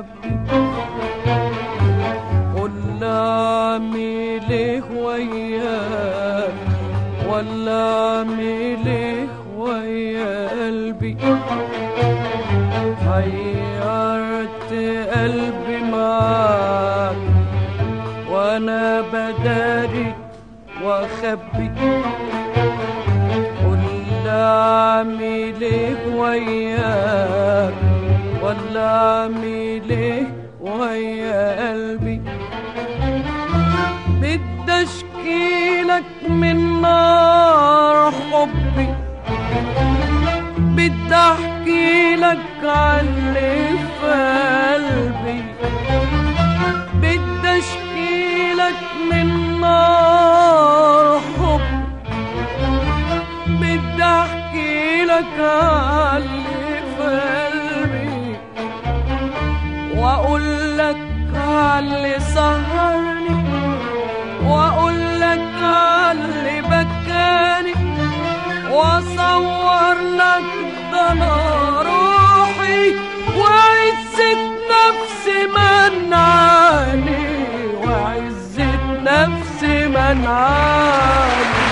واخبي قل اعمل ايه وياك ولا اعمل ايه ويا قلبي حيرت قلبي معاك وانا بداري واخبي قل اعمل ايه وياك ولا اعمل ايه ويا قلبي بدي اشكيلك من نار حبي بدي احكي لك عن اللي في قلبي بدي اشكي لك من نار حب بدي احكي لك عن اللي في قلبي واقول لك عن اللي سهرني واقول لك عن اللي بكاني واصور لك ده انا روحي وعزة نفسي منعاني وعزة نفسي منعاني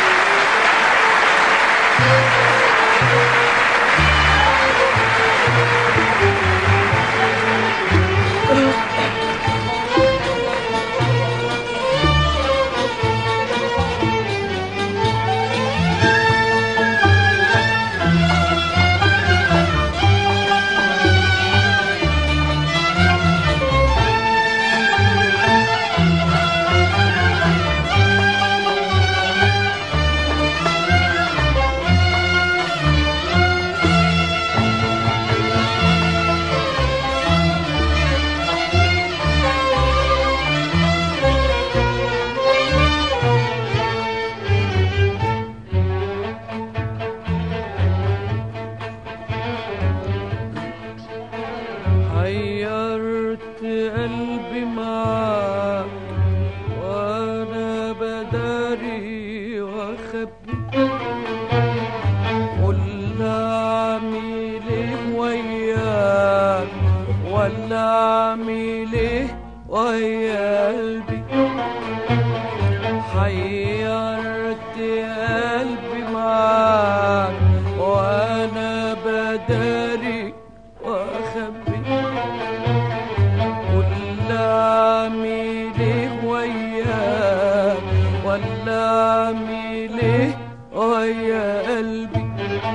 حيرت قلبي معاك وانا بداري واخبي قل اعمل ايه وياك ولا اعمل ايه ويا قلبي حيرت قلبي معاك وانا بداري واخبي قل اعمل ايه وياك ولا اعمل ايه ويا قلبي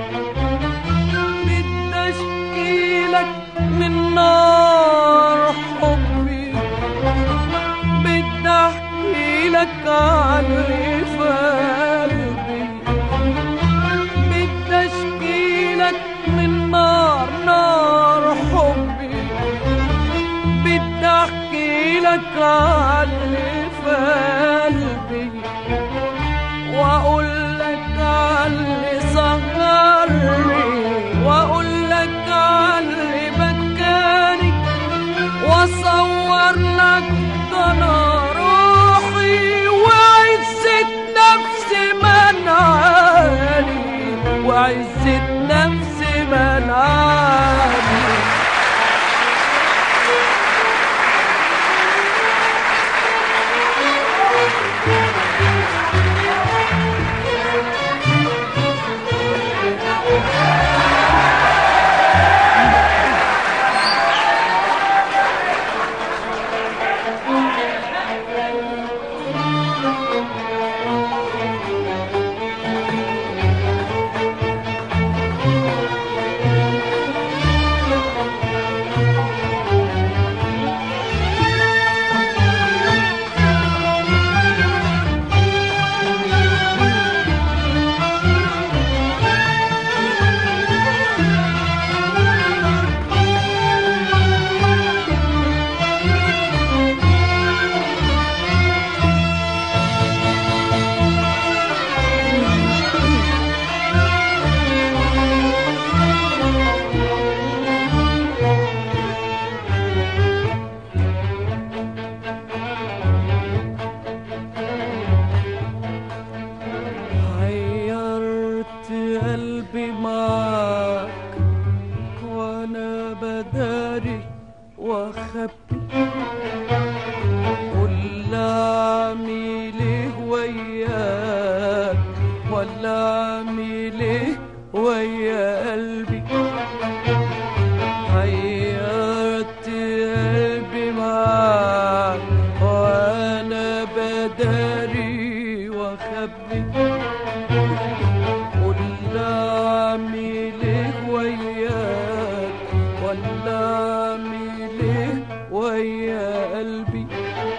بدي اشكي لك من نار حبي بدي احكي لك عن اللي في قلبي بدي اشكي لك من نار نار حبي بدي احكي لك عن اللي في قلبي واقول لك عن اللي سهرني واقول لك عن اللي بكاني واصور لك ده انا روحي وعزة نفسي منعاني وعزة نفسي منعاني ولا ليه ويا قلبي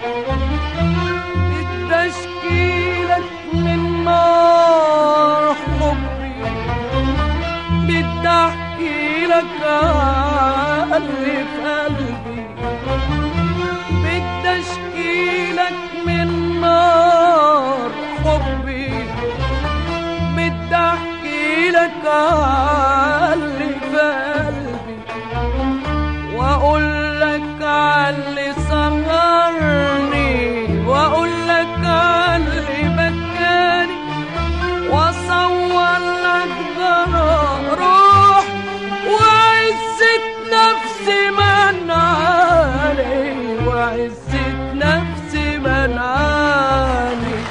التشكيلك من نار حبي بدي احكي لك عن اللي في قلبي بدي اشكيلك من نار حبي بدي احكي لك عن اللي في قلبي واقول لك عن اللي سهرني واقول لك عن اللي بكاني واصور لك ضرر روح وعزة نفسي منعاني وعزة نفسي منعاني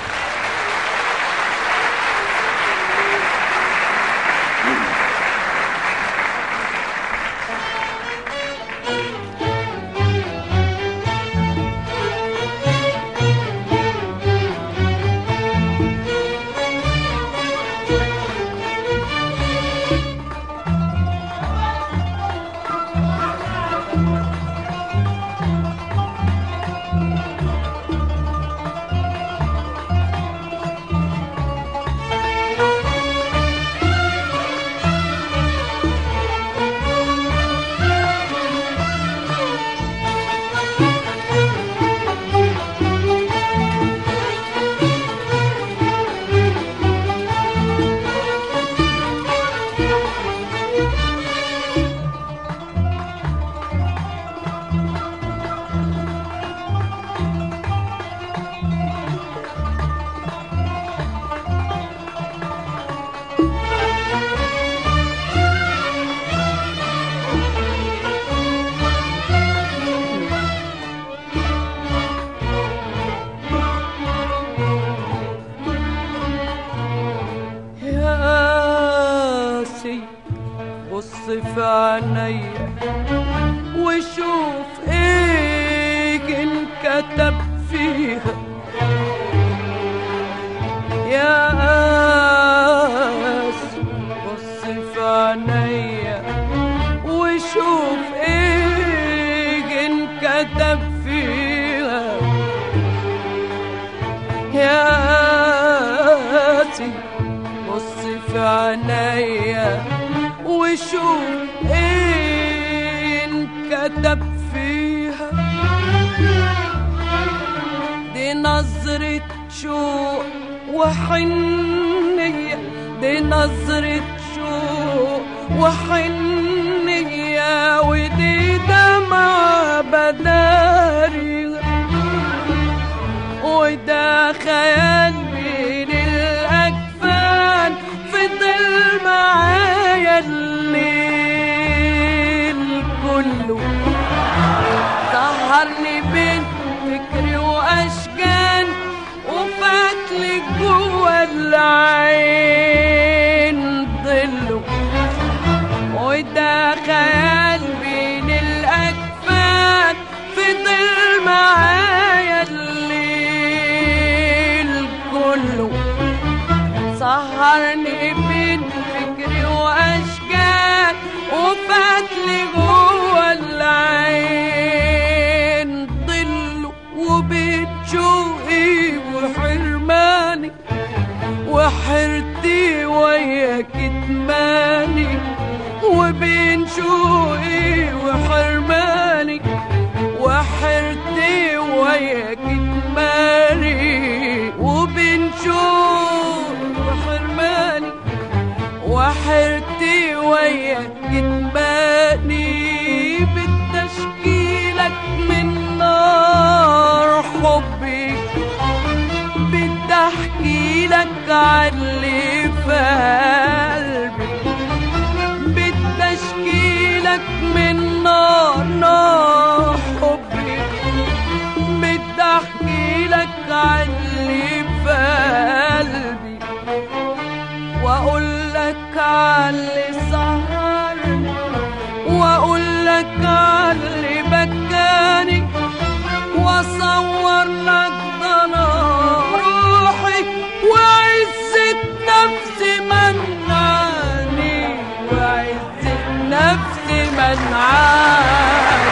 يا سي بص في عينيا وشوف ايه انكتب فيها يا قاسي بص في عينيا وشوف ايه انكتب فيها يا قاسي بص في عينيا وشوف ايه انكتب فيها دي نظرة شوق وحنية دي نظرة شوق وحنية ودي دمعة بداري وده خيال بين الأكفان فضل معايا الليل كله سهرني بين فكري وأشجان وفاتلي جوا العين ظله وده خيال بين الأكفان فضل معايا الليل كله سهرني بين فكري وأشجان وفاتلي جوا العين ظله وبيت شوقي وحرماني وحرتي ويا كتماني وبين شوقي وحرماني وحرتي ويا كتماني وبين شوقي وحرماني وحرتي ويا كتماني بالتشكيلك من نار حبي بدي احكي لك عن اللي في قلبي بدي اشكي لك من نار نار حبي بدي احكي لك عن اللي في قلبي واقول لك عن اللي سهرني واقول لك عن اللي بكاني واصور لك ضنا روحي وعزة نفسي منعني وعزة نفسي منعني أنعام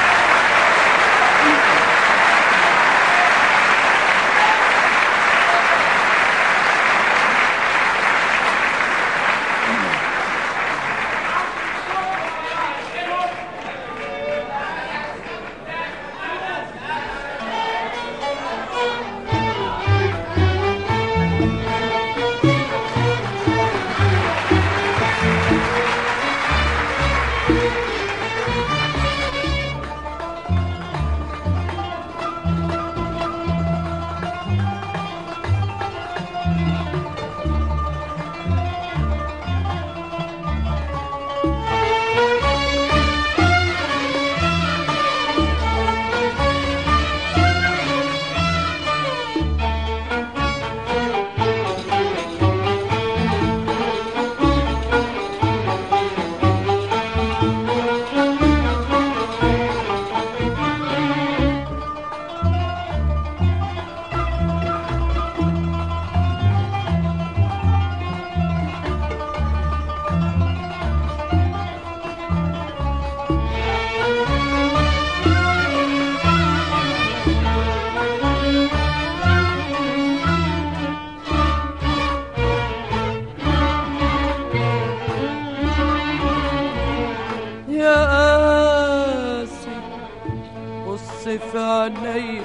يا قاسي بص في عيني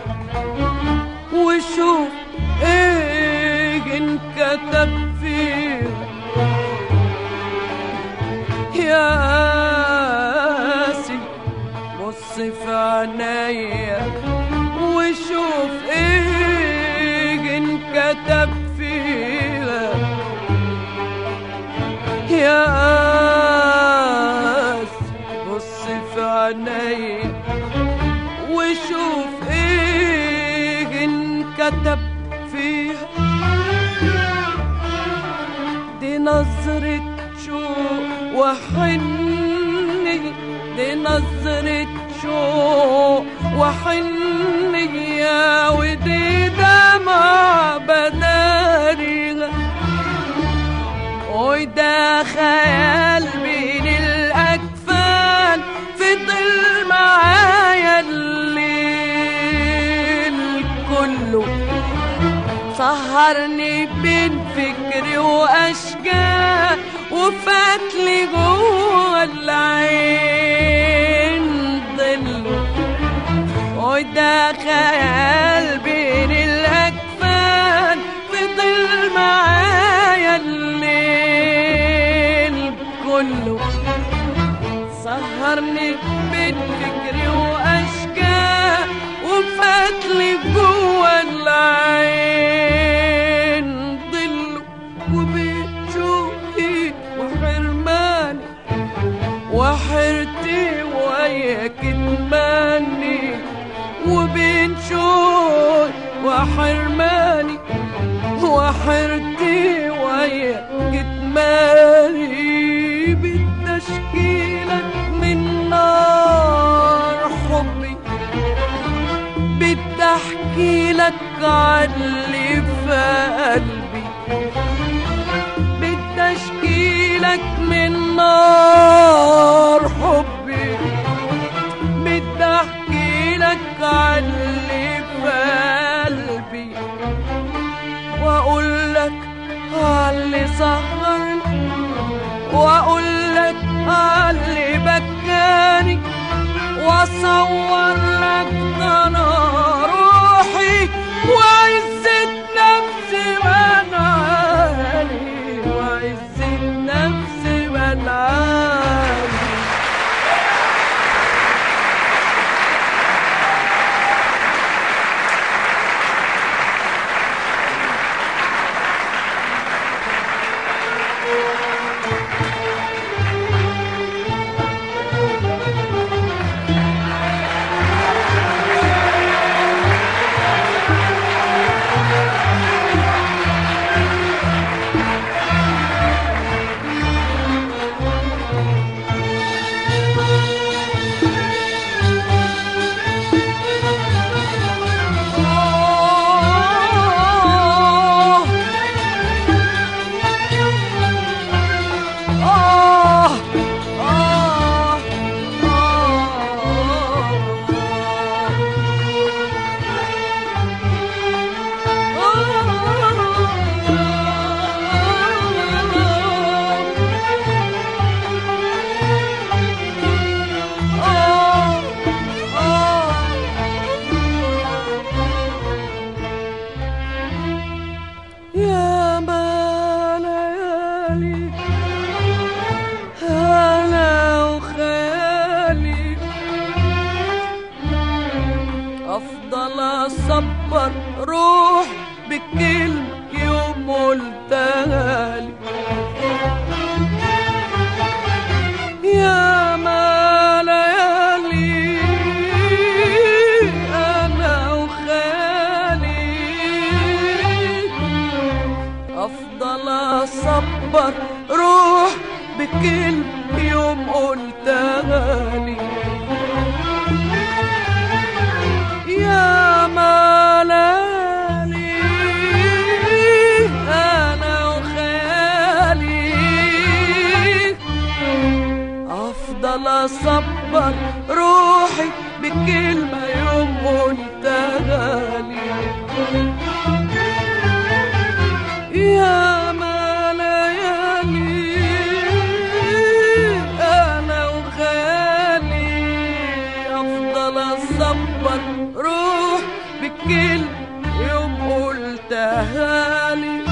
وشوف ايه انكتب فيها يا قاسي بص في عيني وشوف ايه انكتب فيها يا قاس بص في عيني وشوف ايه انكتب فيها دي نظرة شوق وحني دي نظرة شوق وحنية ودي دمع بداريها وده خيال بين الأكفان فضل معايا الليل كله سهرني بين فكري وأشجار وفاتلي جوه العين ضله وده خيال بين الأكفان فضل معايا الليل كله سهرني بين فكري وأشكال وفاتلي جوه العين ضله وبين شوقي وحرماني وحرتي وياك كتماني وبين شوق وحرماني وحرتي وياك كتماني بالتشكيلك من نار حبي بدي احكي لك عاللي في قلبي بدي اشكي لك من نار حبي بدي احكي لك عاللي في قلبي واقول لك عاللي سهرني واقول لك عاللي بكاني واصور لك ضنا روحي وعزة نفسي منعاني وعزة نفسي منعاني بكل يوم قلتها لي يا ملالي انا وخيالي افضل اصبر روحي بكلمة يوم قلتها لي يا ما ليالي انا وخيالي افضل اصبر روح بكل يوم قلتها لي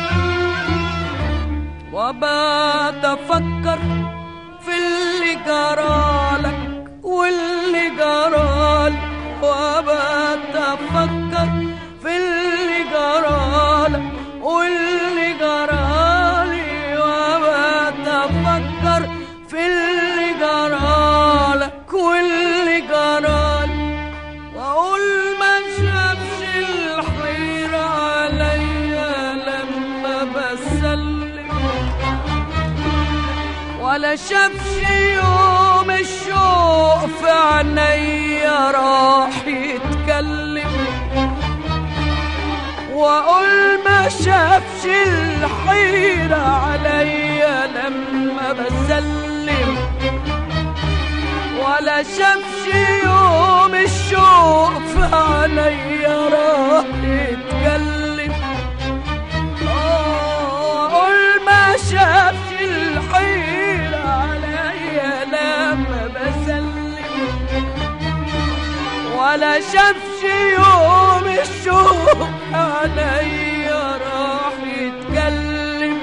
وبقعد افكر في اللي جرالك واللي جرالي وبقعد افكر في اللي جرالك واللي جرالي وبقعد افكر في اللي جرالك واللي جرالي واقول ما شافش الحيرة عليا لما بسلم ولا شافش يوم الشوق في عينيا راح يتكلم واقول ما شافش الحيرة عليا لما بسلم ولا شافش يوم الشوق في عينيا راح يتكلم اقول ما شافش الحيرة عليا لما بسلم ولا شافش يوم الشوق عليا راح يتكلم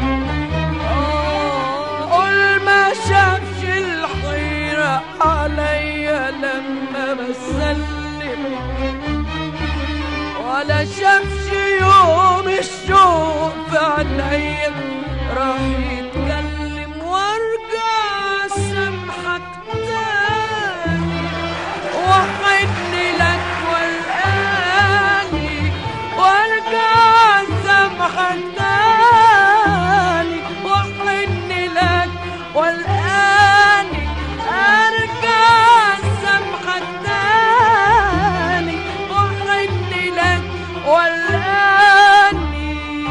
قول ما شافش الحيرة عليا لما بسلم ولا شافش يوم الشوق في عينيا راح يتكلم وارجع سامحك تاني وحن لك والآني وارجع سامحك تاني وحن لك والآني ارجع سامحك تاني وحن لك والآني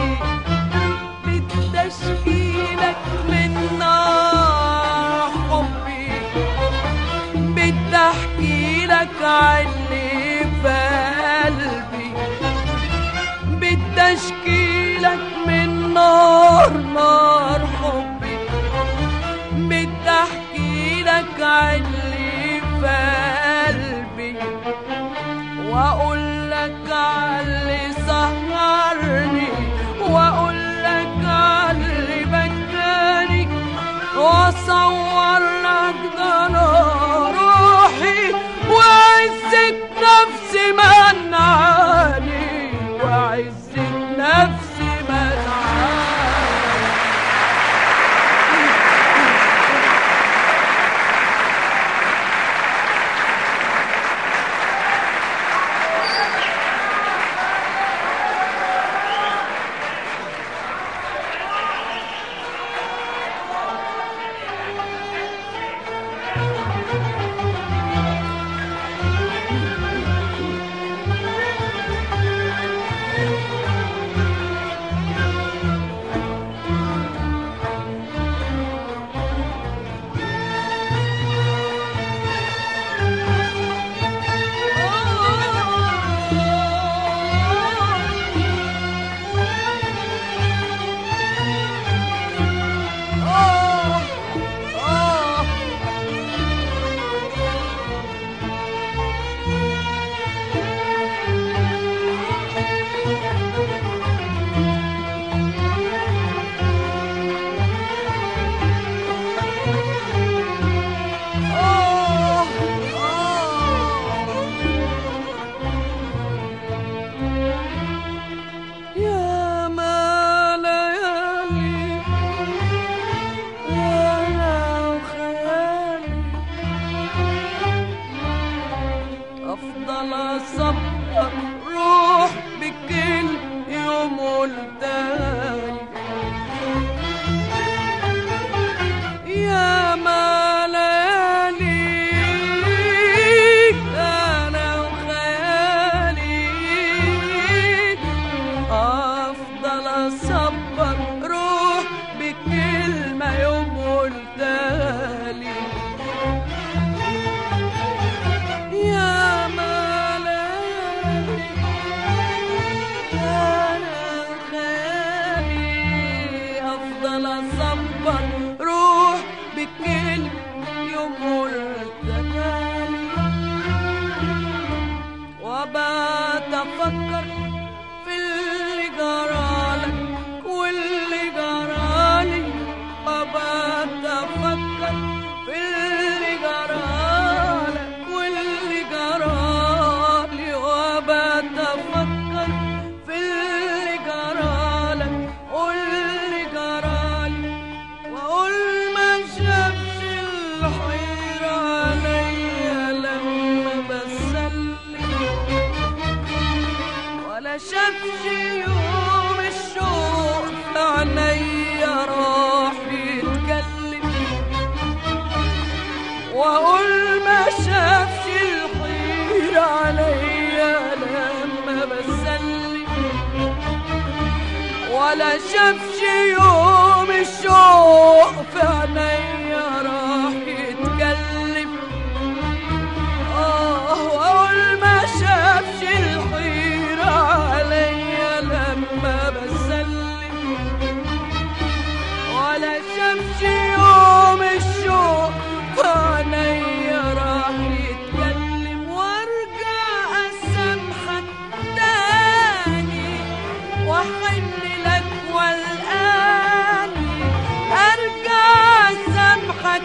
بتشكيلك من نار حبي بدي احكي لك عني في قلبي بدي اشكي لك من نار نار حبي بدي احكي لك عني في قلبي واقول لك علي سهرني واقول لك علي بكاني واصور لك ضنا روحي وعزة نفسي منعاني وعزة نفسي منعاني يوم التجالي وبات افكر في اللي جرالك واللي جرالي وبات افكر في اللي جرالك واللي جرالي وبات افكر في اللي جرالك واللي جرالي واقول ما شافش الحيرة عليا لما بسلي ولا شافش يوم الشوق في عينيا راح يتكلم واقول ما شافش الحيرة عليا لما بسلم ولا شافش يوم الشوق في عينيا راح يتكلم اه واقول ما شافش الحيرة عليا لما بسلم ولا شافش يوم الشوق في عينيا راح يتكلم وارجع اسامحك تاني واحن لك والاني ارجع اسامحك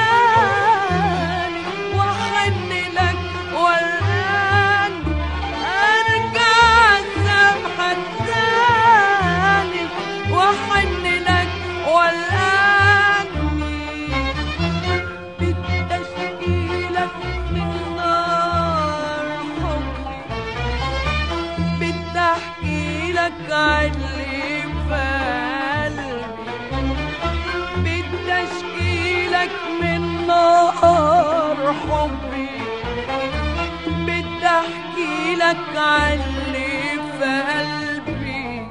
تاني واحن لك والاني ارجع اسامحك تاني واحن لك والاني بالتشكيلك من نار حبي بدي احكي لك عاللي في قلبي بدي اشكي لك من نار حبي بدي احكي لك عاللي في قلبي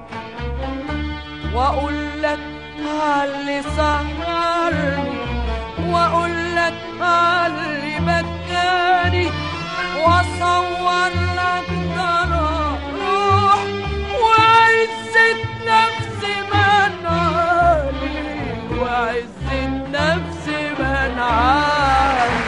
واقول لك عاللي سهرني واقول لك عاللي بكاني واصور لك ترى روح وعزة نفسي منعاني وعزة نفسي منعاني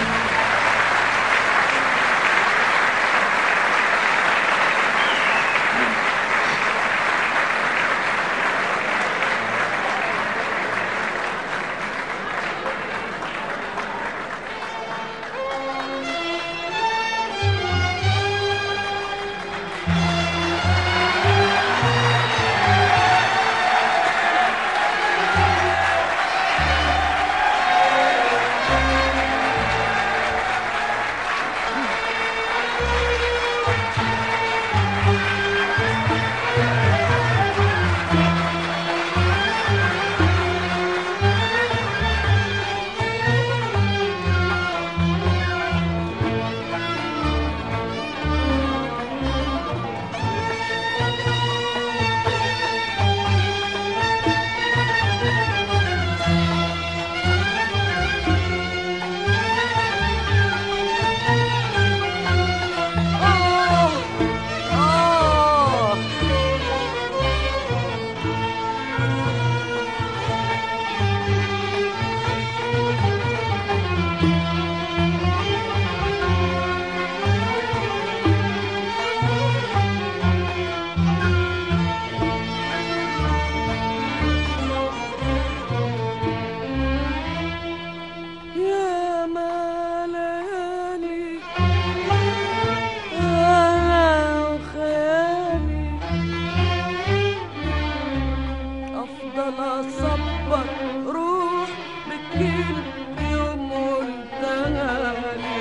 آه آه يا ما ليالي أنا وخيالي أفضل أصبر روح بكل يوم والتالي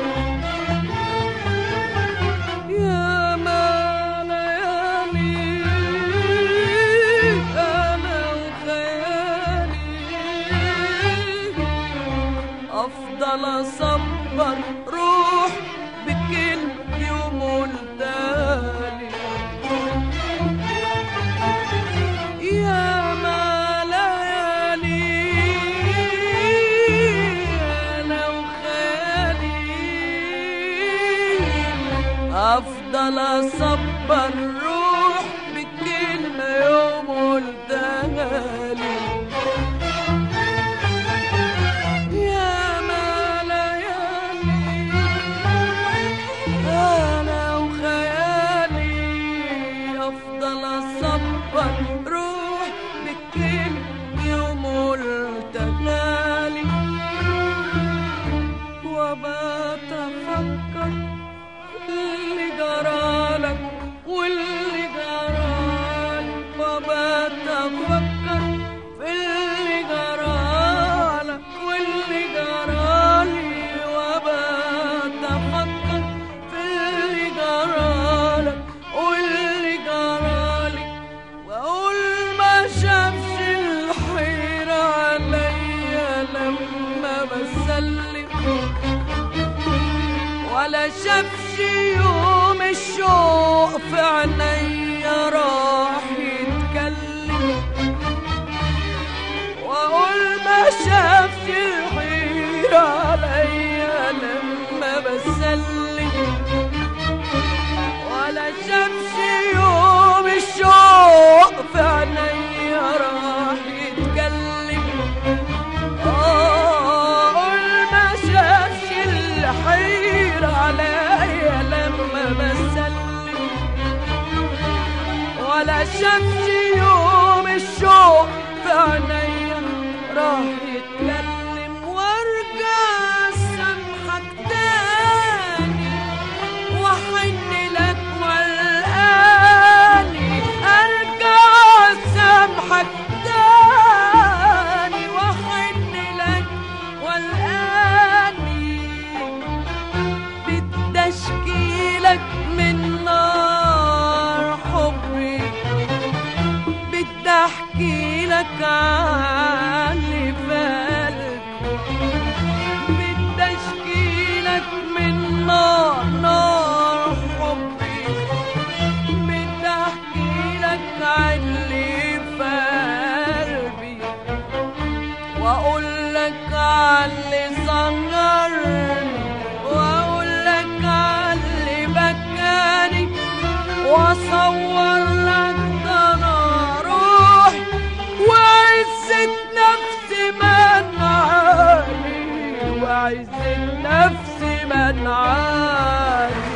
يا ما ليالي أنا وخيالي أفضل أصبر روح بكل يوم والتالي يا ما ليالي أنا وخيالي أفضل أصبر روح بكل يوم والتالي يا ما بسلم ولا شافش يوم الشوق في عينيا راح يتكلم واقول ما شافش الحيرة عليا لما بسلم ولا شافش يوم الشوق في عينيا راح يتكلم آه، قول ما شافش الحيرة عليا لما بسلم ولا شافش يوم الشوق في عينيا راح يتكلم وارجع سامحك تاني واحن لك والاني ارجع سامحك تاني واحن لك والاني بدي اشكيلك من نار حبي بدي احكي لك عن اللي بالي بدي اشكي لك من نار نار حبي بدي احكي لك عن اللي في قلبي واقول لك عن اللي صغرني واقول لك عن اللي بكاني واصور لك ده انا روحي وعزة نفسي منعاني وعزة نفسي منعاني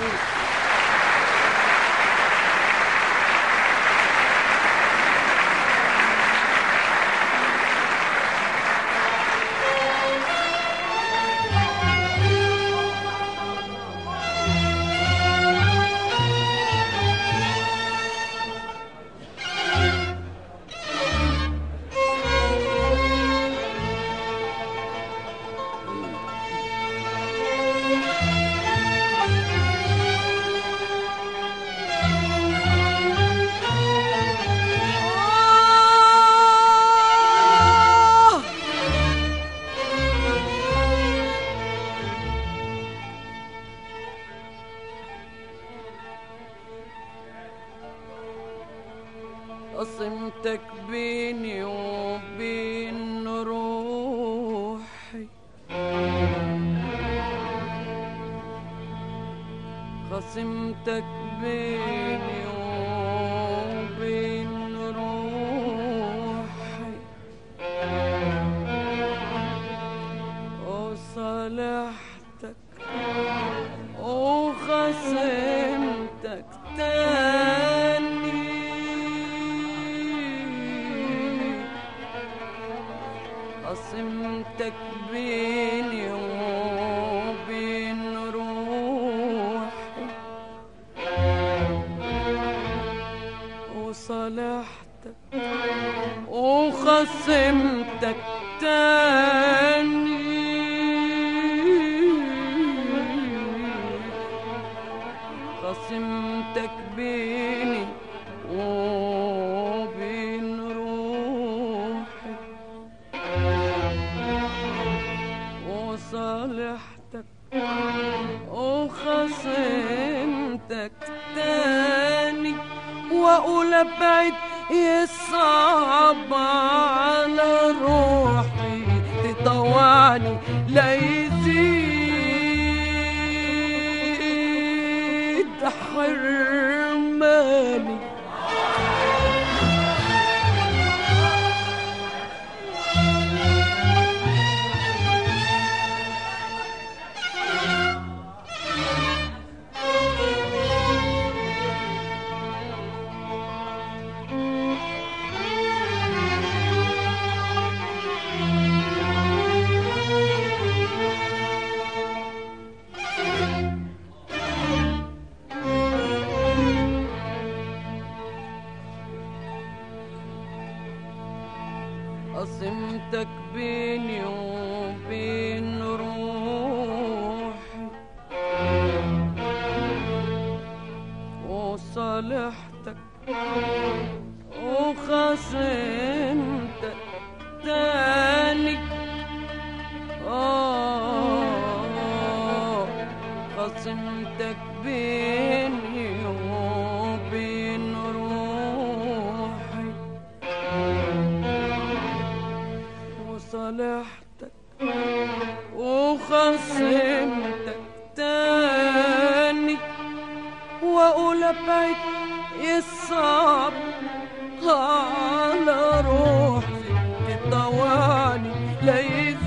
آه قسمتك بيني وبين روحي قسمتك بيني وبين روحي وصالحتك وخصمتك تاني قسمتك بيني وبين روحي وصالحتك وخصمتك تاني خصمتك بيني وبين روحي وصالحتك وخصمتك تاني واقول ابعد يصعب على روحي تطوعني لا يزيد حرماني قسمتك بيني وبين روحي وصالحتك وخصمتك تاني واقول ابعد يصعب على روحي تطوعني لا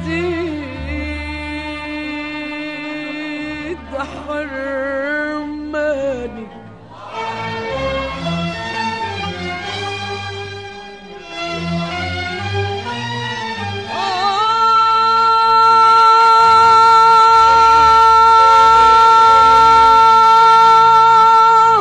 يزيد حرماني آه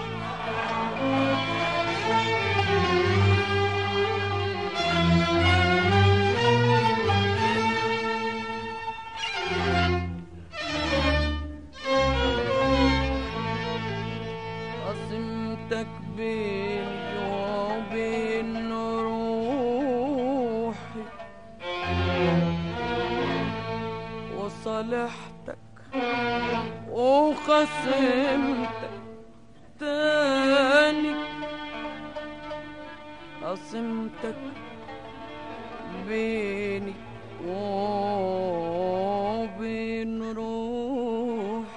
قسمتك بيني وبين روحي وصالحتك وخصمتك تاني قسمتك بيني وبين روحي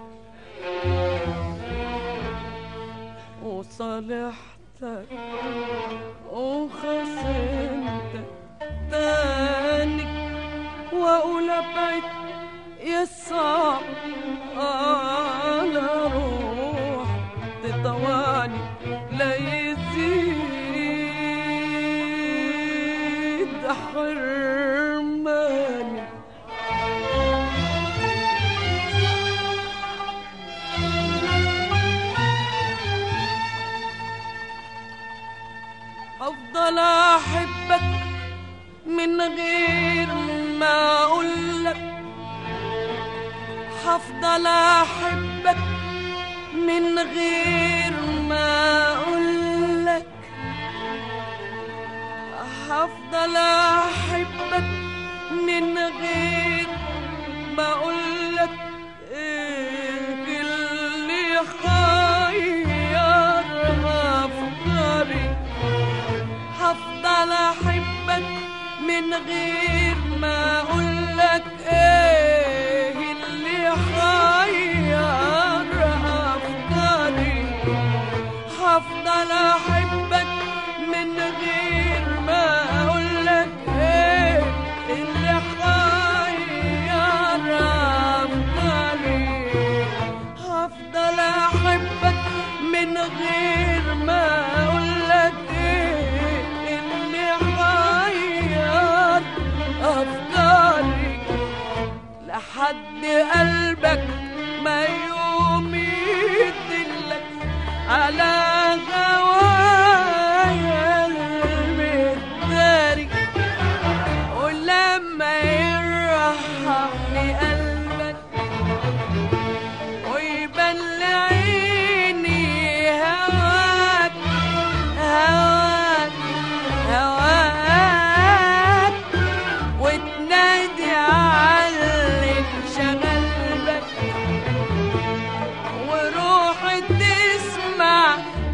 وصالحتك وخصمتك تاني واقول ابعد يصعب على روح تطوعني لا يزيد حرماني افضل احبك من غير ما اقولك هفضل احبك من غير ما اقولك هفضل احبك من غير ما اقولك ايه اللي خيرها افكاري هفضل احبك من غير ما اقولك ايه اللي حير افكاري هفضل احبك من غير ما اقولك ايه اللي حير افكاري هفضل احبك من غير ما اقولك ايه اللي حير افكاري لحد قلبك ما يوم يدلك على غوايا المداري ولما يرحمني قلبك ويبان لعيني هواك هواك هواك وتنادي على انشغل بك وروحي تسمع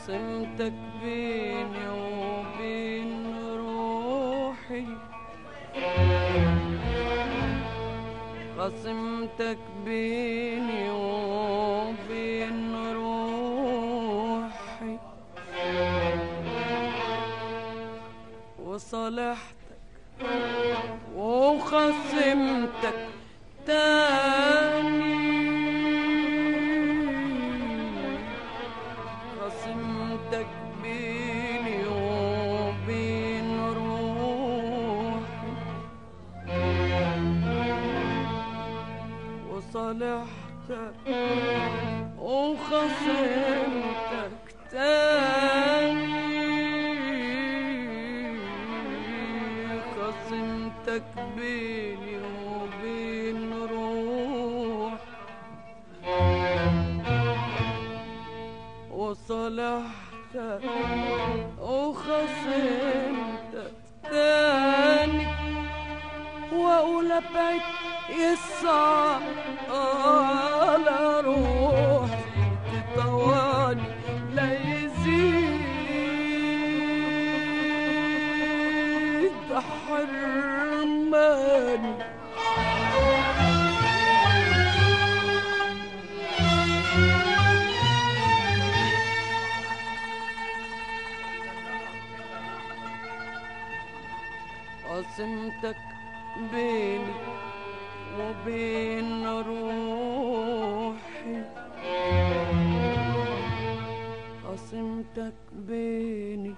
خصمتك بيني وبين روحي خصمتك بيني وبين روحي وصالحتك وخصمتك تاني خصمتك بيني وبين روحي وصالحتك وخصمتك تاني خصمتك بيني وبين روح وصالحتك وخصمتك تاني واقول ابعد يصعب على روحي تطوعني لا يزيد حرماني قسمتك بيني وبين روحي قسمتك بيني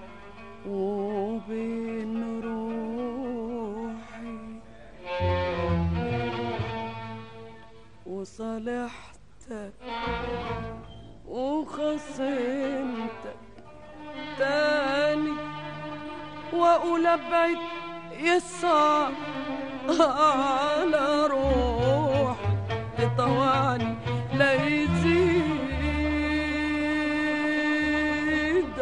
وبين روحي وصالحتك وخصمتك تاني واقول ابعد يصعب على روح تطوعني لا يزيد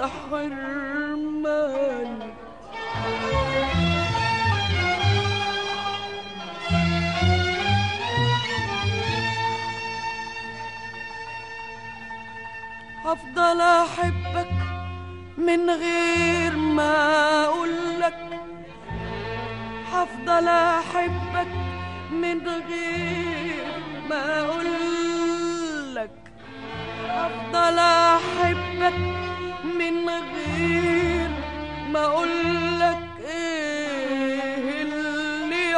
حرماني هفضل احبك من غير ما اقولك هفضل احبك من غير ما اقولك هفضل احبك من غير ما اقولك ايه اللي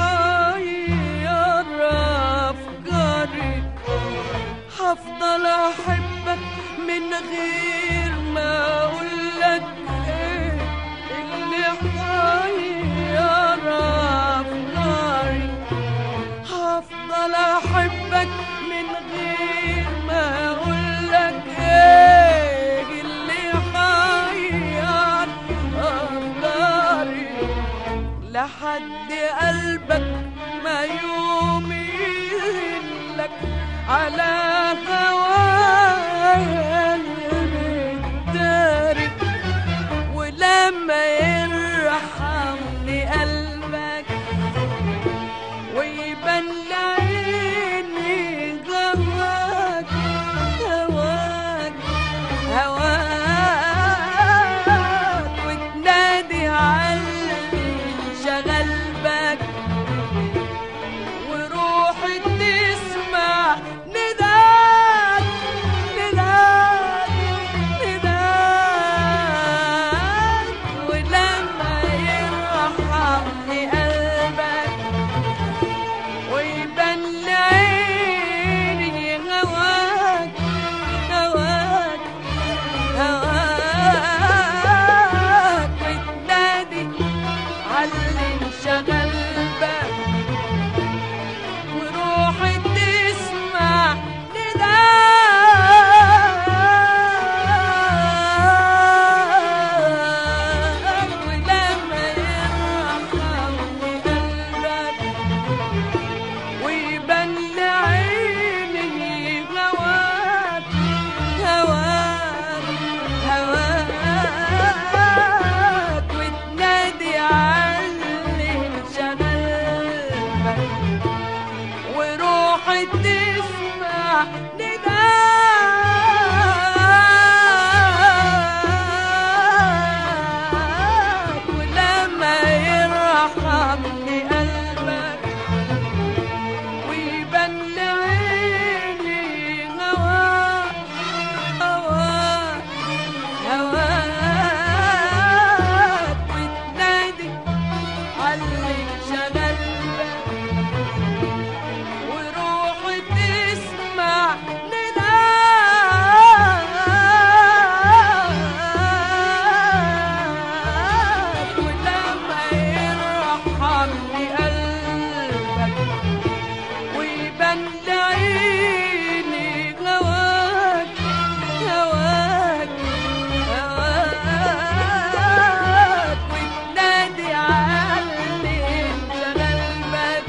حير افكاري هفضل احبك من غير ما اقولك ايه اللي حير افكاري هفضل احبك من غير ما اقولك ايه اللي حير افكاري لحد قلبك ما يومين لك على هوايا المدارك ولما يرحمني قلبك ويبان لعيني جواك هواك هواك وتنادي علي شغل بك وروحي تسمع نداك نداك نداك ولما يرحمني قلبك ويبان لعيني هواك هواك هواك وتنادي علي انشغل بك وروحي تسمع نداك ولما يرحمني قلبك ويبان لعيني هواك هواك هواك وتنادي علي شغلبك وروحي تسمع نداك كان لعيني هواك هواك هواك وتنادي علي انشغل بك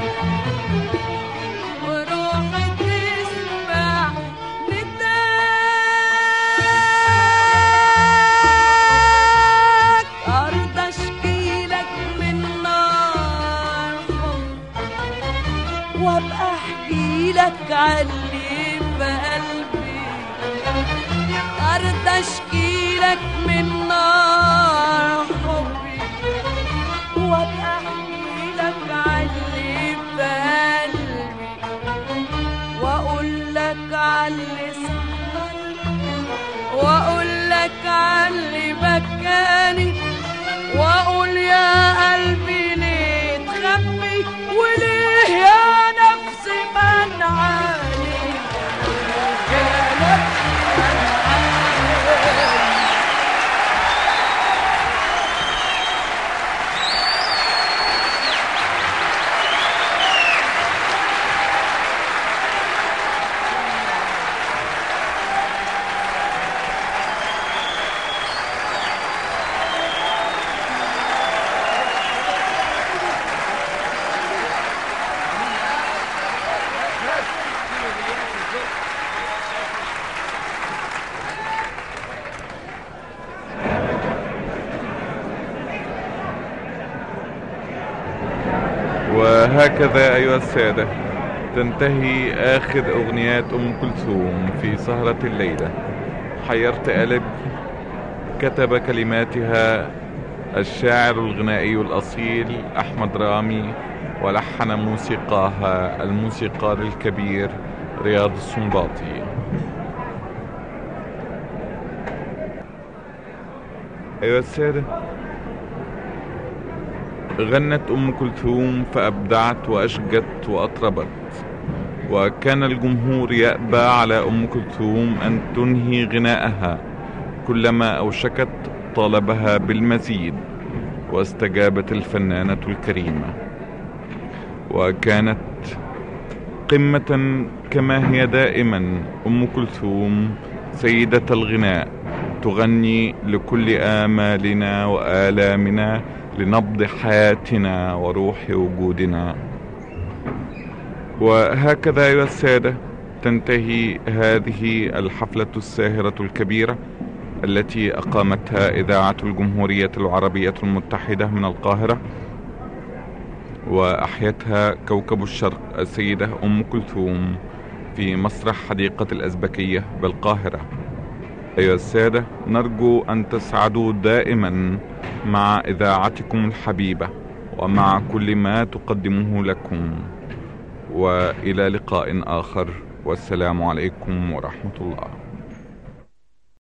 وروحي تسمع نداك أرض أشكيلك من نار حب وأبقى أحكي لك علي في قلبي أرض أشكي لك من نار حبي وأبقى أحكي لك علي في قلبي واقول لك علي سهرني واقول لك علي بكاني واقول يا قلبي ليه تخبي وليه يا نفسي منعاني يا نفسي منعاني وهكذا أيها السادة تنتهي آخر أغنيات أم كلثوم في سهرة الليلة حيرت قلبي كتب كلماتها الشاعر الغنائي الأصيل أحمد رامي ولحن موسيقاها الموسيقار الكبير رياض السنباطي أيها السادة غنت أم كلثوم فأبدعت وأشجت وأطربت وكان الجمهور يأبى على أم كلثوم أن تنهي غناءها كلما أوشكت طالبها بالمزيد واستجابت الفنانة الكريمة وكانت قمة كما هي دائما أم كلثوم سيدة الغناء تغني لكل آمالنا وآلامنا لنبض حياتنا وروح وجودنا وهكذا أيها السادة تنتهي هذه الحفلة الساهرة الكبيرة التي أقامتها إذاعة الجمهورية العربية المتحدة من القاهرة وأحيتها كوكب الشرق السيدة أم كلثوم في مسرح حديقة الأزبكية بالقاهرة أيها السادة نرجو أن تسعدوا دائما مع إذاعتكم الحبيبة ومع كل ما تقدمه لكم وإلى لقاء آخر والسلام عليكم ورحمة الله